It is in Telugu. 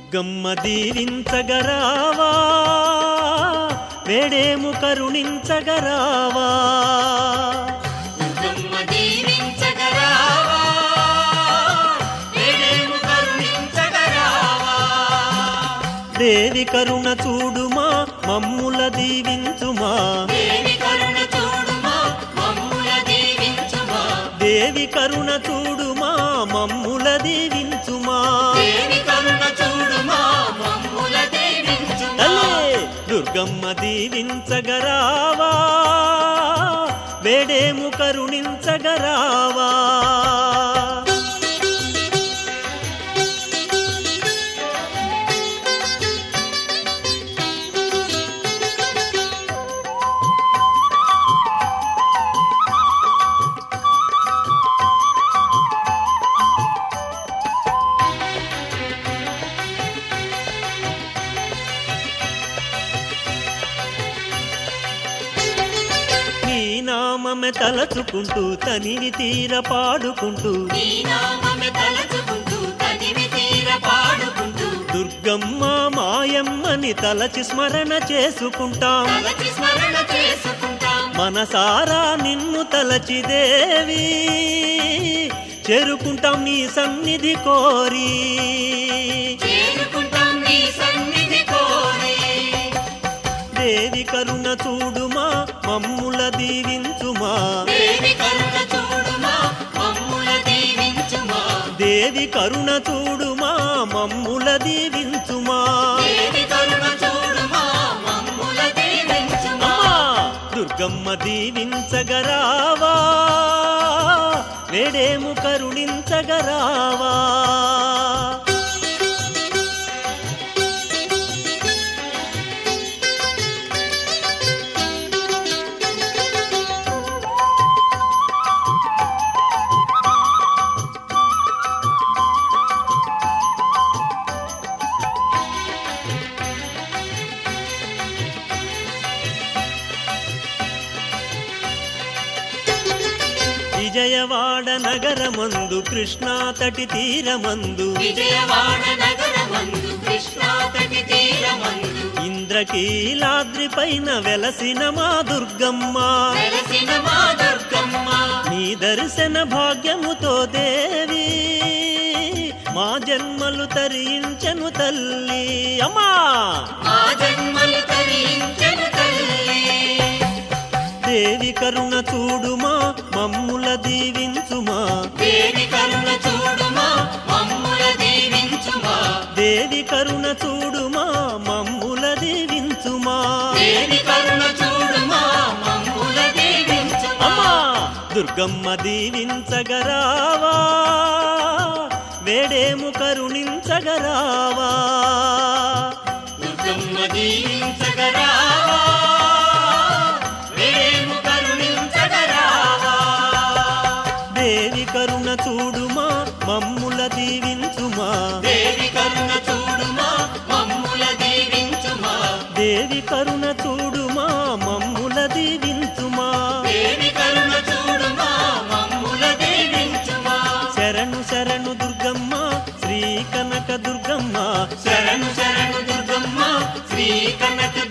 దుర్గమ్మ దీవించగరావా వేడేము కరుణించగరావా దుర్గమ్మ దీవించగరావా వేడేము కరుణించగరావా దేవి కరుణ చూడుమా మమ్ముల దీవించుమా దేవి కరుణ చూడుమా మమ్ముల దీవించుమా దేవి కరుణ చూడుమా మమ్ముల దీవించుమా దేవి కరుణ చూడుమా మమ్ముల దీవించుమా తల్లే దుర్గమ్మ దీవించగరావా వేడేము కరుణించగరావా నీ నామమే తలచుకుంటూ తనివి తీర పాడుకుంటూ నీ నామమే తలచుకుంటూ తనివి తీర పాడుకుంటూ దుర్గమ్మ మాయమ్మని తలచి స్మరణ చేసుకుంటాం తలచి స్మరణ చేసుకుంటాం మనసారా నిన్ను తలచి దేవి చేరుకుంటాం నీ సన్నిధి కోరి చేరుకుంటాం నీ సన్నిధి కోరి దేవి కరుణ చూడుమా మమ్ముల దీవించుమా దేవి కరుణ చూడుమా మమ్ముల దీవించుమా దేవి కరుణ చూడుమా మమ్ముల దీవించుమా దేవి కరుణ చూడుమా మమ్ముల దీవించుమా అమ్మా దుర్గమ్మ దీవించగరావా వేడేము కరుణించగరావా విజయవాడ నగరమందు కృష్ణా తటి తీరమందు విజయవాడ నగరమందు కృష్ణా తటి తీరమందు ఇంద్రకీలాద్రి పైన వెలసిన మా దుర్గమ్మ వెలసిన మా దుర్గమ్మ నీ దర్శన భాగ్యముతో దేవి మా జన్మలు తరించను తల్లి అమ్మా మా జన్మలు తరించెను తల్లి దేవి కరుణ చూడుమా మమ్ముల దీవించుమా దేవి కరుణ చూడుమా మమ్ముల దీవించుమా దేవి కరుణ చూడుమా మమ్ముల దీవించుమా దేవి కరుణ చూడుమా మమ్ముల దీవించుమా అమ్మా దుర్గమ్మ దీవించగరావా వేడేము కరుణించగరావా దుర్గమ్మ దీవించగరావా వేము కరుణించగరావా దేవి కరుణ చూడుమా మమ్ముల దీవించుమా దేవి కరుణ చూడుమా మమ్ముల దీవించుమా దేవి కరుణ చూడుమా మమ్ముల దీవించుమా దేవి కరుణ చూడుమా మమ్ముల దీవించుమా శరణు శరణు దుర్గమ్మ శ్రీ కనక దుర్గమ్మ శరణు శరణు దుర్గమ్మ శ్రీ కనక